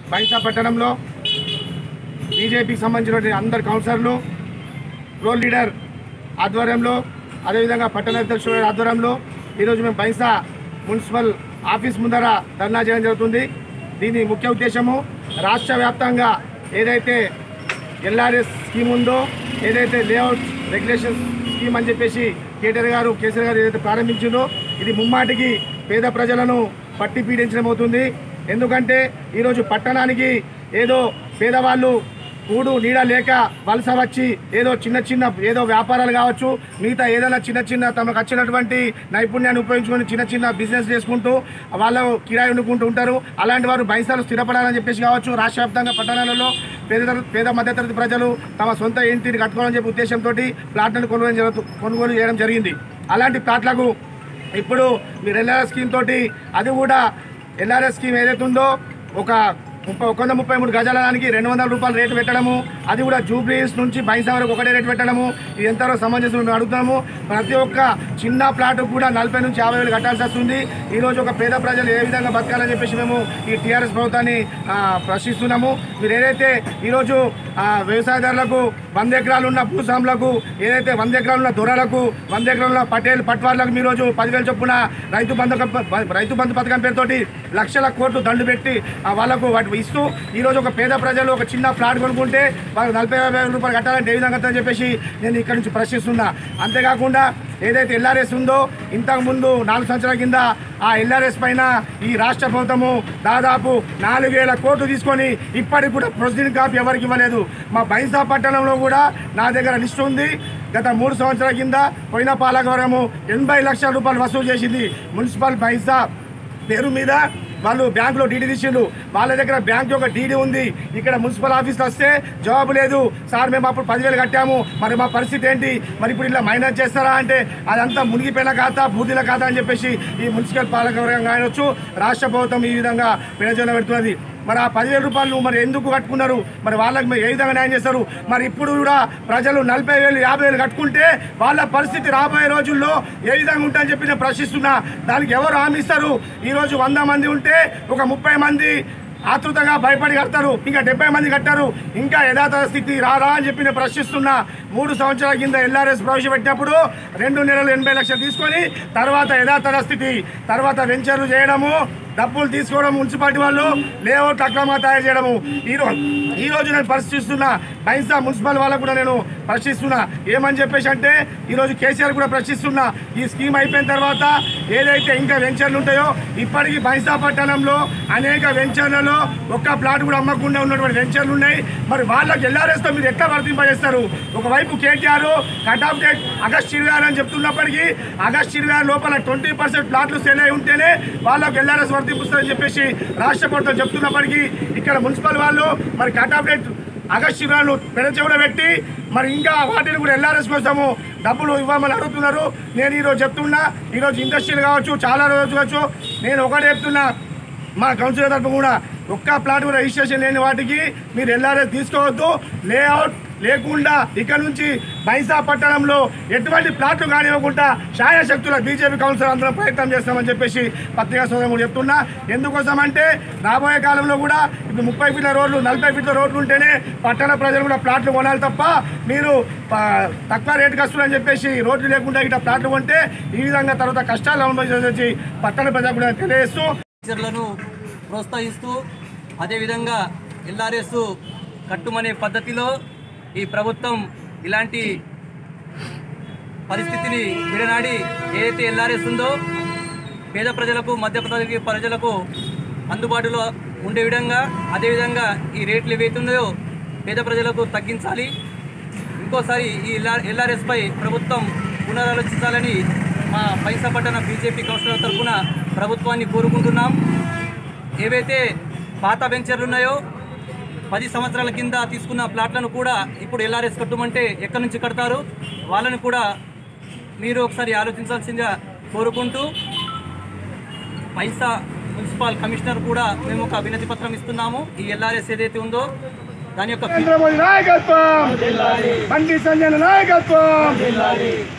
బైసా పట్టణంలో బీజేపీకి సంబంధించినటువంటి అందరు కౌన్సిలర్లు రోల్ లీడర్ ఆధ్వర్యంలో అదేవిధంగా పట్టణ అధ్యక్షుడు ఆధ్వర్యంలో ఈరోజు మేము బైసా మున్సిపల్ ఆఫీస్ ముందర ధర్నా చేయడం జరుగుతుంది దీని ముఖ్య ఉద్దేశము రాష్ట్ర వ్యాప్తంగా ఏదైతే ఎల్ఆర్ఎస్ స్కీమ్ ఉందో ఏదైతే లేఅవుట్ రెగ్యులేషన్ స్కీమ్ అని చెప్పేసి కేటీఆర్ గారు కేసీఆర్ గారు ఏదైతే ప్రారంభించిందో ఇది ముమ్మాటికి పేద ప్రజలను పట్టి పీడించడం అవుతుంది ఎందుకంటే ఈరోజు పట్టణానికి ఏదో పేదవాళ్ళు కూడు నీడ లేక వలస వచ్చి ఏదో చిన్న చిన్న ఏదో వ్యాపారాలు కావచ్చు మిగతా ఏదైనా చిన్న చిన్న తమకు వచ్చినటువంటి నైపుణ్యాన్ని ఉపయోగించుకొని చిన్న చిన్న బిజినెస్ చేసుకుంటూ వాళ్ళు కిరాయి వండుకుంటూ ఉంటారు అలాంటి వారు బైసాలు స్థిరపడాలని చెప్పేసి కావచ్చు రాష్ట్ర వ్యాప్తంగా పట్టణాలలో పేద తరగతి- పేద మధ్యతరగతి ప్రజలు తమ సొంత ఇంటిని కట్టుకోవాలని చెప్పి ఉద్దేశంతో ప్లాట్లను కొనుగోలు జరుగుతూ కొనుగోలు చేయడం జరిగింది అలాంటి ప్లాట్లకు ఇప్పుడు మీరు ఎల్ఆర్ఎస్ స్కీమ్ తోటి అది కూడా ఎల్ఆర్ఎస్ స్కీమ్ ఏదైతే ఉందో ఒక ముప్పై ఒక వంద ముప్పై మూడు గజాల దానికి రెండు వందల రూపాయలు రేటు పెట్టడము అది కూడా జూబ్లీస్ నుంచి బైసా వరకు ఒకటే రేటు పెట్టడము ఇది ఎంతవరకు సమంజసం మేము అడుగుతాము ప్రతి ఒక్క చిన్న ప్లాట్ కూడా నలభై నుంచి యాభై వేలు కట్టాల్సి వస్తుంది ఈరోజు ఒక పేద ప్రజలు ఏ విధంగా బతకాలని చెప్పేసి మేము ఈ టీఆర్ఎస్ ప్రభుత్వాన్ని ఆ, ప్రశ్నిస్తున్నాము మీరు ఏదైతే ఈరోజు ఆ, వ్యవసాయదారులకు వంద ఎకరాలు ఉన్న భూస్వాములకు ఏదైతే వంద ఎకరాలు ఉన్న దొరలకు వంద ఎకరాలు ఉన్న పటేల్ పట్వార్లకు మీరు రోజు పదివేల చొప్పున రైతు బంధు రైతు బంధు పథకం పేరుతోటి లక్షల కోట్లు దండు పెట్టి ఆ వాళ్ళకు వాటి ఇస్తూ ఈరోజు ఒక పేద ప్రజలు ఒక చిన్న ప్లాట్ కొనుక్కుంటే వాళ్ళకి నలభై యాభై వేల రూపాయలు కట్టాలంటే ఏ విధంగా కట్టాలని చెప్పేసి నేను ఇక్కడ నుంచి ప్రశ్నిస్తున్నా అంతేకాకుండా ఏదైతే ఎల్ఆర్ఎస్ ఉందో ఇంతకు ముందు నాలుగు సంవత్సరాల కింద ఆ ఎల్ఆర్ఎస్ పైన ఈ రాష్ట్ర ప్రభుత్వము దాదాపు నాలుగు వేల కోట్లు తీసుకొని ఇప్పటికి కూడా ప్రొసీడింగ్ కాపీ ఎవరికి ఇవ్వలేదు మా బైన్సా పట్టణంలో కూడా నా దగ్గర లిస్ట్ ఉంది గత మూడు సంవత్సరాల కింద పోయిన పాలకవర్గము ఎనభై లక్షల రూపాయలు వసూలు చేసింది మున్సిపల్ బైన్సా పేరు మీద వాళ్ళు బ్యాంకులో డీడీ తీసిండు వాళ్ళ దగ్గర బ్యాంక్ యొక్క డీడీ ఉంది ఇక్కడ మున్సిపల్ ఆఫీస్లో వస్తే జవాబు లేదు సార్ మేము అప్పుడు పదివేలు కట్టాము మరి మా పరిస్థితి ఏంటి మరి ఇప్పుడు ఇలా మైనస్ చేస్తారా అంటే అదంతా మునిగిపోయిన ఖాతా బూదిల ఖాతా అని చెప్పేసి ఈ మున్సిపల్ పాలకవర్గం కావచ్చు రాష్ట్ర ప్రభుత్వం ఈ విధంగా ప్రయోజనం పెడుతున్నది మరి ఆ పదివేల రూపాయలు మరి ఎందుకు కట్టుకున్నారు మరి వాళ్ళకి మీరు ఏ విధంగా న్యాయం చేస్తారు మరి ఇప్పుడు కూడా ప్రజలు నలభై వేలు యాభై వేలు కట్టుకుంటే వాళ్ళ పరిస్థితి రాబోయే రోజుల్లో ఏ విధంగా ఉంటుందని చెప్పి నేను ప్రశ్నిస్తున్నా దానికి ఎవరు హామీ ఇస్తారు ఈరోజు వంద మంది ఉంటే ఒక ముప్పై మంది ఆతృతగా భయపడి కడతారు ఇంకా డెబ్బై మంది కట్టారు ఇంకా యథాతథ స్థితి రారా అని చెప్పి నేను ప్రశ్నిస్తున్నా మూడు సంవత్సరాల కింద ఎల్ఆర్ఎస్ ప్రవేశపెట్టినప్పుడు రెండు నెలలు ఎనభై లక్షలు తీసుకొని తర్వాత యథాతథ స్థితి తర్వాత వెంచర్లు చేయడము డబ్బులు తీసుకోవడం మున్సిపాలిటీ వాళ్ళు లేఅవుట్ అక్రమంగా తయారు చేయడము ఈ రోజు ఈ రోజు నేను పరిశీలిస్తున్నా బైన్సా మున్సిపల్ వాళ్ళకు కూడా నేను ప్రశ్నిస్తున్నా ఏమని చెప్పేసి అంటే ఈరోజు కేసీఆర్ కూడా ప్రశ్నిస్తున్నా ఈ స్కీమ్ అయిపోయిన తర్వాత ఏదైతే ఇంకా వెంచర్లు ఉంటాయో ఇప్పటికీ బైన్సా పట్టణంలో అనేక వెంచర్లలో ఒక్క ప్లాట్ కూడా అమ్మకుండా ఉన్నటువంటి వెంచర్లు ఉన్నాయి మరి వాళ్ళకి ఎల్ఆర్ఎస్తో మీరు ఎట్లా వర్తింపజేస్తారు ఒకవైపు KTR cut off date August ఇరవై ఆరు అని చెప్తున్నప్పటికీ ఆగస్ట్ ఇరవై ఆరు లోపల ట్వంటీ పర్సెంట్ ప్లాట్లు సేల్ అయి ఉంటేనే వాళ్ళకి ఎల్ఆర్ఎస్ వర్తిపిస్తారని చెప్పేసి రాష్ట్ర ప్రభుత్వం చెప్తున్నప్పటికీ ఇక్కడ మున్సిపల్ వాళ్ళు మరి కట్ ఆఫ్ డేట్ ఆగస్ట్ ఇరవై ఆరు పెడచెవున పెట్టి మరి ఇంకా వాటిని కూడా ఎల్ఆర్ఎస్ కోసము డబ్బులు ఇవ్వమని అడుగుతున్నారు నేను ఈరోజు చెప్తున్నా ఈరోజు ఇండస్ట్రీలు కావచ్చు చాలా రోజు కావచ్చు నేను ఒకటే చెప్తున్నా మా కౌన్సిలర్ తరఫు కూడా ఒక్క ప్లాట్ కూడా రిజిస్ట్రేషన్ లేని వాటికి మీరు ఎల్ఆర్ఎస్ తీసుకోవద్దు లేఅవుట్ లేకుండా ఇక్కడ నుంచి బైసా పట్టణంలో ఎటువంటి ప్లాట్లు కానివ్వకుండా ఛాయాశక్తుల బీజేపీ కౌన్సిలర్ అందరం ప్రయత్నం చేస్తామని చెప్పేసి పత్రికా సోదరం కూడా చెప్తున్నా ఎందుకోసం అంటే రాబోయే కాలంలో కూడా ఇప్పుడు ముప్పై ఫీట్ల రోడ్లు నలభై ఫీట్ల రోడ్లు ఉంటేనే పట్టణ ప్రజలు కూడా ప్లాట్లు కొనాలి తప్ప మీరు ప- తక్కువ రేటుకి వస్తుందని చెప్పేసి రోడ్లు లేకుండా ఇట్లా ప్లాట్లు కొంటే ఈ విధంగా తర్వాత కష్టాలు అనుభవించి పట్టణ ప్రజలు కూడా తెలియజేస్తూ టీచర్లను ప్రోత్సహిస్తూ అదేవిధంగా ఎల్ఆర్ఎస్ కట్టుమనే పద్ధతిలో ఈ ప్రభుత్వం ఇలాంటి పరిస్థితిని విడనాడి ఏదైతే ఎల్ఆర్ఎస్ ఉందో పేద ప్రజలకు మధ్య తరగతి ప్రజలకు అందుబాటులో ఉండే విధంగా అదేవిధంగా ఈ రేట్లు ఏవైతుందో పేద ప్రజలకు తగ్గించాలి ఇంకోసారి ఈ ఎల్ఆర్ ఎల్ఆర్ఎస్పై ప్రభుత్వం పునరాలోచించాలని మా పైసా పట్టణ బీజేపీ కౌన్సిలర్ తరఫున ప్రభుత్వాన్ని కోరుకుంటున్నాం ఏవైతే పాత వెంచర్లు ఉన్నాయో పది సంవత్సరాల కింద తీసుకున్న ప్లాట్లను కూడా ఇప్పుడు ఎల్ఆర్ఎస్ కట్టమంటే ఎక్కడి నుంచి కడతారు వాళ్ళని కూడా మీరు ఒకసారి ఆలోచించాల్సిందిగా కోరుకుంటూ పైసా మున్సిపల్ కమిషనర్ కూడా మేము ఒక వినతి పత్రం ఇస్తున్నాము ఈ ఎల్ఆర్ఎస్ ఏదైతే ఉందో దాని యొక్క నరేంద్ర మోదీ నాయకత్వం బండి సంజయ్ నాయకత్వం